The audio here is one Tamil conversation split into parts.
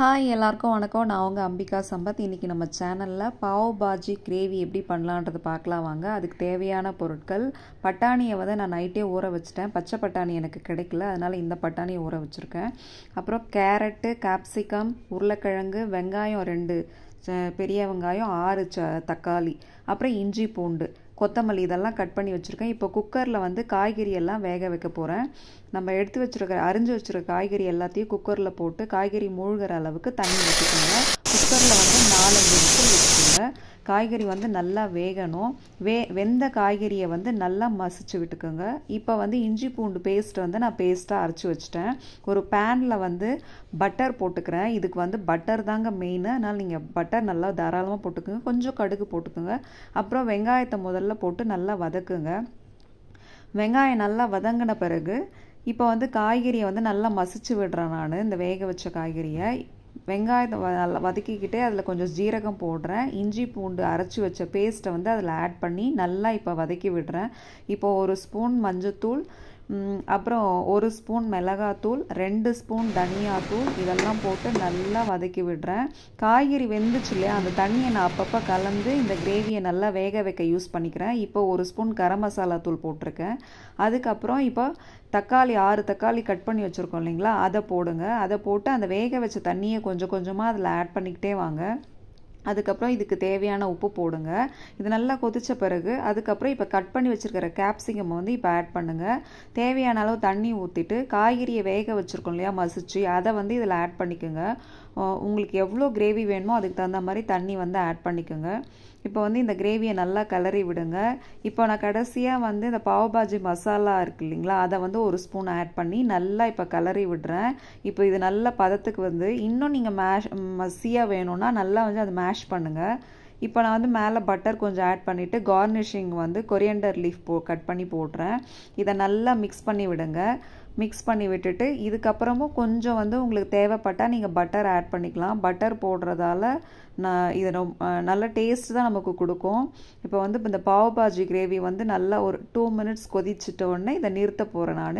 ஹாய் எல்லாருக்கும் வணக்கம் நான் உங்கள் அம்பிகா சம்பத் இன்றைக்கி நம்ம சேனலில் பாவ் பாஜி கிரேவி எப்படி பண்ணலான்றது பார்க்கலாம் வாங்க அதுக்கு தேவையான பொருட்கள் பட்டாணியை வந்து நான் நைட்டே ஊற வச்சுட்டேன் பச்சை பட்டாணி எனக்கு கிடைக்கல அதனால் இந்த பட்டாணியை ஊற வச்சுருக்கேன் அப்புறம் கேரட்டு கேப்சிகம் உருளைக்கிழங்கு வெங்காயம் ரெண்டு பெரிய வெங்காயம் ஆறு ச தக்காளி அப்புறம் இஞ்சி பூண்டு கொத்தமல்லி இதெல்லாம் கட் பண்ணி வச்சுருக்கேன் இப்போ குக்கரில் வந்து காய்கறி எல்லாம் வேக வைக்க போகிறேன் நம்ம எடுத்து வச்சுருக்க அரிஞ்சு வச்சுருக்க காய்கறி எல்லாத்தையும் குக்கரில் போட்டு காய்கறி மூழ்கிற அளவுக்கு தண்ணி வச்சுக்கோங்க குக்கரில் வந்து நாலஞ்சு விசில் வச்சுக்கோங்க காய்கறி வந்து நல்லா வேகணும் வே வெந்த காய்கறியை வந்து நல்லா மசிச்சு விட்டுக்கோங்க இப்போ வந்து இஞ்சி பூண்டு பேஸ்ட் வந்து நான் பேஸ்ட்டாக அரைச்சி வச்சுட்டேன் ஒரு பேனில் வந்து பட்டர் போட்டுக்கிறேன் இதுக்கு வந்து பட்டர் தாங்க மெயின் அதனால் நீங்கள் பட்டர் நல்லா தாராளமாக போட்டுக்கோங்க கொஞ்சம் கடுகு போட்டுக்கோங்க அப்புறம் வெங்காயத்தை முதல்ல போட்டு நல்லா வதக்குங்க வெங்காயம் நல்லா வதங்கின பிறகு இப்போ வந்து காய்கறியை வந்து நல்லா மசிச்சு விடுறேன் நான் இந்த வேக வச்ச காய்கறியை வெங்காயத்தை நல்லா வதக்கிக்கிட்டே அதில் கொஞ்சம் ஜீரகம் போடுறேன் இஞ்சி பூண்டு அரைச்சி வச்ச பேஸ்ட்டை வந்து அதில் ஆட் பண்ணி நல்லா இப்போ வதக்கி விடுறேன் இப்போ ஒரு ஸ்பூன் மஞ்சத்தூள் அப்புறம் ஒரு ஸ்பூன் மிளகாத்தூள் ரெண்டு ஸ்பூன் தனியாத்தூள் இதெல்லாம் போட்டு நல்லா வதக்கி விடுறேன் காய்கறி வெந்துச்சு இல்லையா அந்த தண்ணியை நான் அப்பப்போ கலந்து இந்த கிரேவியை நல்லா வேக வைக்க யூஸ் பண்ணிக்கிறேன் இப்போ ஒரு ஸ்பூன் கரம் மசாலா தூள் போட்டிருக்கேன் அதுக்கப்புறம் இப்போ தக்காளி ஆறு தக்காளி கட் பண்ணி வச்சுருக்கோம் இல்லைங்களா அதை போடுங்க அதை போட்டு அந்த வேக வச்ச தண்ணியை கொஞ்சம் கொஞ்சமாக அதில் ஆட் பண்ணிக்கிட்டே வாங்க அதுக்கப்புறம் இதுக்கு தேவையான உப்பு போடுங்க இது நல்லா கொதித்த பிறகு அதுக்கப்புறம் இப்போ கட் பண்ணி வச்சுருக்கிற கேப்சிகம் வந்து இப்போ ஆட் பண்ணுங்கள் தேவையான அளவு தண்ணி ஊற்றிட்டு காய்கறியை வேக வச்சுருக்கோம் இல்லையா மசிச்சு அதை வந்து இதில் ஆட் பண்ணிக்கோங்க உங்களுக்கு எவ்வளோ கிரேவி வேணுமோ அதுக்கு தகுந்த மாதிரி தண்ணி வந்து ஆட் பண்ணிக்கோங்க இப்போ வந்து இந்த கிரேவியை நல்லா கிளறி விடுங்க இப்போ நான் கடைசியாக வந்து இந்த பாவபாஜி மசாலா இருக்கு இல்லைங்களா அதை வந்து ஒரு ஸ்பூன் ஆட் பண்ணி நல்லா இப்போ கிளறி விடுறேன் இப்போ இது நல்ல பதத்துக்கு வந்து இன்னும் நீங்கள் மேஷ் மசியாக வேணும்னா நல்லா வந்து அதை மேஷ் பண்ணுங்கள் இப்போ நான் வந்து மேலே பட்டர் கொஞ்சம் ஆட் பண்ணிவிட்டு கார்னிஷிங் வந்து கொரியண்டர் லீஃப் போ கட் பண்ணி போடுறேன் இதை நல்லா மிக்ஸ் பண்ணி விடுங்க மிக்ஸ் பண்ணி விட்டுட்டு இதுக்கப்புறமும் கொஞ்சம் வந்து உங்களுக்கு தேவைப்பட்டால் நீங்கள் பட்டர் ஆட் பண்ணிக்கலாம் பட்டர் போடுறதால நான் இது ரொம்ப நல்ல டேஸ்ட் தான் நமக்கு கொடுக்கும் இப்போ வந்து இந்த பாவ் பாஜி கிரேவி வந்து நல்லா ஒரு டூ மினிட்ஸ் கொதிச்சிட்ட உடனே இதை நிறுத்த போகிறேன் நான்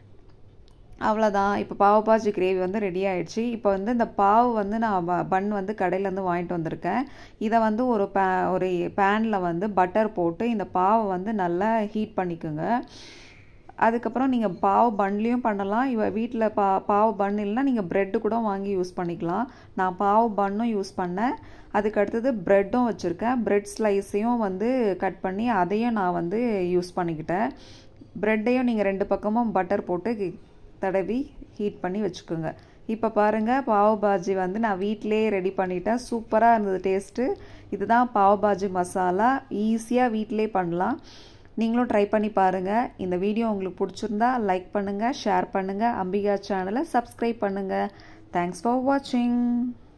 அவ்வளோதான் இப்போ பாவ பாஜி கிரேவி வந்து ரெடி ஆயிடுச்சு இப்போ வந்து இந்த பாவு வந்து நான் பன் வந்து கடையிலேருந்து வாங்கிட்டு வந்திருக்கேன் இதை வந்து ஒரு பே ஒரு பேனில் வந்து பட்டர் போட்டு இந்த பாவை வந்து நல்லா ஹீட் பண்ணிக்கோங்க அதுக்கப்புறம் நீங்கள் பாவ் பன்லேயும் பண்ணலாம் இவ வீட்டில் பா பாவ் பன் இல்லைனா நீங்கள் ப்ரெட்டு கூட வாங்கி யூஸ் பண்ணிக்கலாம் நான் பாவ் பன்னும் யூஸ் பண்ணேன் அதுக்கு அடுத்தது ப்ரெட்டும் வச்சுருக்கேன் ப்ரெட் ஸ்லைஸையும் வந்து கட் பண்ணி அதையும் நான் வந்து யூஸ் பண்ணிக்கிட்டேன் ப்ரெட்டையும் நீங்கள் ரெண்டு பக்கமும் பட்டர் போட்டு தடவி ஹீட் பண்ணி வச்சுக்கோங்க இப்போ பாருங்கள் பாவ் பாஜி வந்து நான் வீட்டிலே ரெடி பண்ணிட்டேன் சூப்பராக இருந்தது டேஸ்ட்டு இதுதான் பாவ் பாஜி மசாலா ஈஸியாக வீட்டிலே பண்ணலாம் நீங்களும் ட்ரை பண்ணி பாருங்கள் இந்த வீடியோ உங்களுக்கு பிடிச்சிருந்தா லைக் பண்ணுங்கள் ஷேர் பண்ணுங்கள் அம்பிகா சேனலை சப்ஸ்கிரைப் பண்ணுங்கள் தேங்க்ஸ் ஃபார் வாட்சிங்